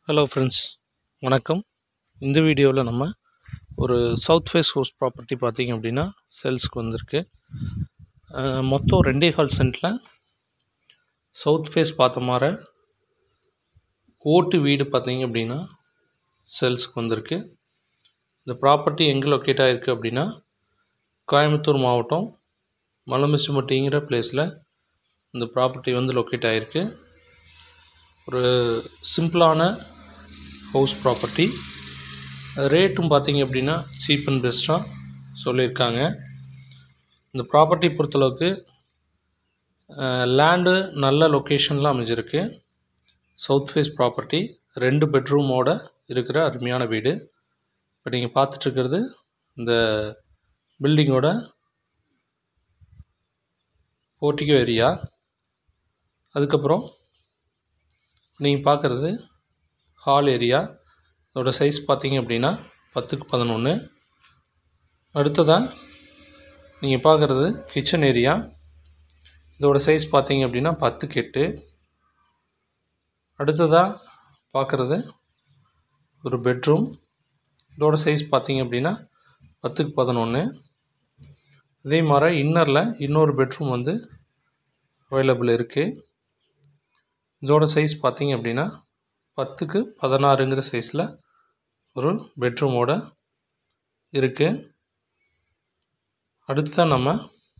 hello friends வணக்கம் இந்த வீடியோவில் நம்ம ஒரு சவுத் ஃபேஸ் ஹவுஸ் ப்ராப்பர்ட்டி பார்த்தீங்க அப்படின்னா சேல்ஸ்க்கு வந்திருக்கு அஹ், மொத்தம் ரெண்டே கால் சென்ட்டில் சவுத் ஃபேஸ் பார்த்த மாதிரி ஓட்டு வீடு பார்த்தீங்க அப்படின்னா சேல்ஸ்க்கு வந்திருக்கு இந்த ப்ராப்பர்ட்டி எங்கே லொக்கேட் ஆகிருக்கு அப்படின்னா கோயம்புத்தூர் மாவட்டம் மலமிச்சுமட்டிங்கிற பிளேஸில் இந்த ப்ராப்பர்ட்டி வந்து லொக்கேட் ஆகிருக்கு ஒரு சிம்பிளான ஹவுஸ் ப்ராப்பர்ட்டி ரேட்டும் பார்த்தீங்க அப்படின்னா சீப் அண்ட் பெஸ்ட்டாக சொல்லியிருக்காங்க இந்த ப்ராப்பர்ட்டி பொறுத்தளவுக்கு லேண்டு நல்ல லொக்கேஷனில் அமைஞ்சிருக்கு சவுத் ஃபேஸ் ப்ராப்பர்ட்டி ரெண்டு பெட்ரூமோட இருக்கிற அருமையான வீடு இப்போ நீங்கள் பார்த்துட்ருக்கிறது இந்த பில்டிங்கோட போர்ட்டிகோ ஏரியா அதுக்கப்புறம் நீங்கள் பார்க்குறது ஹால் ஏரியா இதோட சைஸ் பார்த்தீங்க அப்படின்னா பத்துக்கு பதினொன்று அடுத்ததாக நீங்கள் பார்க்குறது கிச்சன் ஏரியா இதோட சைஸ் பார்த்தீங்க அப்படின்னா பத்துக்கு எட்டு அடுத்ததாக பார்க்குறது ஒரு பெட்ரூம் இதோட சைஸ் பார்த்தீங்க அப்படின்னா பத்துக்கு பதினொன்று இதே மாதிரி இன்னரில் இன்னொரு பெட்ரூம் வந்து அவைலபிள் இருக்குது இதோட சைஸ் பார்த்தீங்க அப்படின்னா பத்துக்கு பதினாறுங்கிற சைஸில் ஒரு பெட்ரூமோட இருக்குது அடுத்ததான் நம்ம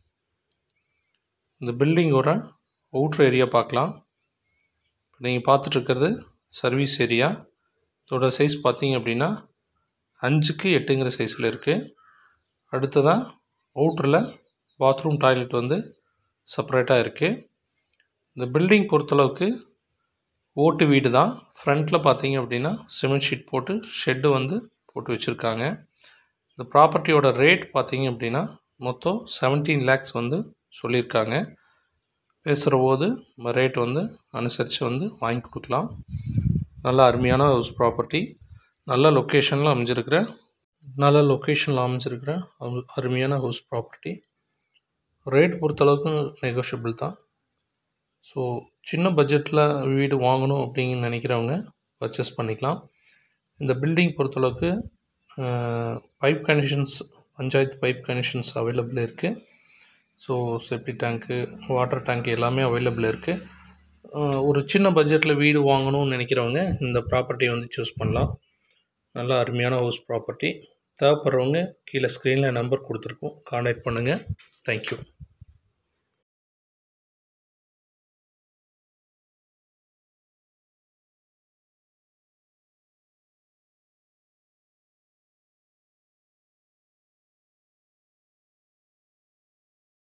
இந்த பில்டிங்கோட அவுட்ரு ஏரியா பார்க்கலாம் இப்போ நீங்கள் பார்த்துட்ருக்கிறது சர்வீஸ் ஏரியா இதோட சைஸ் பார்த்தீங்க அப்படின்னா அஞ்சுக்கு எட்டுங்கிற சைஸில் இருக்குது அடுத்ததாக அவுட்டரில் பாத்ரூம் டாய்லெட் வந்து செப்பரேட்டாக இருக்குது இந்த பில்டிங் பொறுத்தளவுக்கு ஓட்டு வீடு தான் ஃப்ரண்ட்டில் பார்த்தீங்க அப்படின்னா சிமெண்ட் ஷீட் போட்டு ஷெட்டு வந்து போட்டு வச்சுருக்காங்க இந்த ப்ராப்பர்ட்டியோட ரேட் பார்த்தீங்க அப்படின்னா மொத்தம் செவன்டீன் லேக்ஸ் வந்து சொல்லியிருக்காங்க பேசுகிற போது நம்ம ரேட் வந்து அனுசரித்து வந்து வாங்கி கொடுக்கலாம் நல்ல அருமையான ஹவுஸ் ப்ராப்பர்ட்டி நல்ல லொக்கேஷனில் அமைஞ்சிருக்கிற நல்ல லொக்கேஷனில் அமைஞ்சிருக்கிற அரு- அருமையான ஹவுஸ் ப்ராப்பர்ட்டி ரேட் பொறுத்தளவுக்கு நெகோஷியபிள் தான் ஸோ சின்ன பட்ஜெட்டில் வீடு வாங்கணும் அப்படின்னு நினைக்கிறவங்க பர்ச்சேஸ் பண்ணிக்கலாம் இந்த பில்டிங் பொறுத்தளவுக்கு pipe connections panchayat pipe connections available இருக்குது ஸோ செப்டி டேங்க்கு வாட்டர் டேங்க் எல்லாமே அவைலபிள் இருக்குது ஒரு சின்ன பட்ஜெட்டில் வீடு வாங்கணும்னு நினைக்கிறவங்க இந்த ப்ராப்பர்ட்டியை வந்து சூஸ் பண்ணலாம் நல்ல அருமையான ஹவுஸ் ப்ராப்பர்ட்டி தேவைப்படுறவங்க கீழே ஸ்க்ரீனில் நம்பர் கொடுத்துருக்கோம் கான்டாக்ட் பண்ணுங்கள் தேங்க்யூ